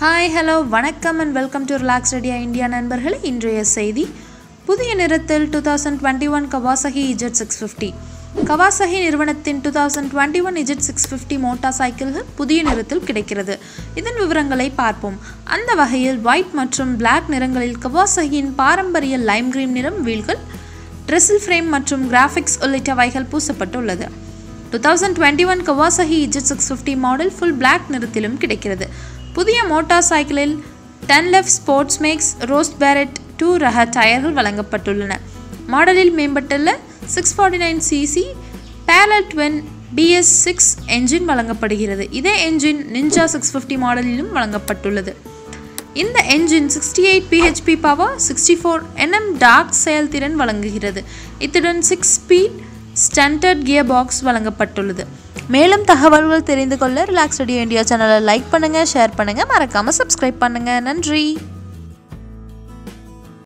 hi hello வணக்கம் and welcome to relax radio India நண்பர்களே இன்றைய செய்தி புதிய நிறத்தில் two thousand twenty one Kawasaki Z six fifty Kawasaki நிறுவனத்தின் two thousand twenty one Z six fifty motor சைக்கிள்கள் புதிய நிறத்தில் கிடைக்கிறது இதன் விவரங்களை பார்ப்போம் அந்த வகையில் ஒயிட் மற்றும் பிளாக் நிறங்களில் கவாசகியின் பாரம்பரிய லைம் கிரீன் நிறம் வீல்கள் ட்ரெஸ்ஸில் ஃப்ரேம் மற்றும் கிராஃபிக்ஸ் உள்ளிட்டவைகள் பூசப்பட்டுள்ளது two thousand twenty one Kawasaki Z six fifty model full black நிறத்திலும் கிடைக்கிறது புதிய மோட்டார் சைக்கிளில் Dunlop Sportmax Roadsport two ரக டயர்கள் வழங்கப்பட்டுள்ளன மாடலில் மேம்பட்டுள்ள six forty nine CC parallel twin BS six engine வழங்கப்படுகிறது இதே என்ஜின் நிஞ்சா சிக்ஸ் ஃபிஃப்டி மாடலிலும் வழங்கப்பட்டுள்ளது இந்த engine sixty eight BHP power sixty four NM torque செயல்திறன் வழங்குகிறது இத்துடன் six speed standard gear box வழங்கப்பட்டுள்ளது மேலும் தகவல்கள் தெரிந்து கொள்ள ரிலாக்ஸ் ரெடியோ இந்தியா சேனலை லைக் பண்ணுங்கள் ஷேர் பண்ணுங்கள் மறக்காமல் சப்ஸ்கிரைப் பண்ணுங்கள் நன்றி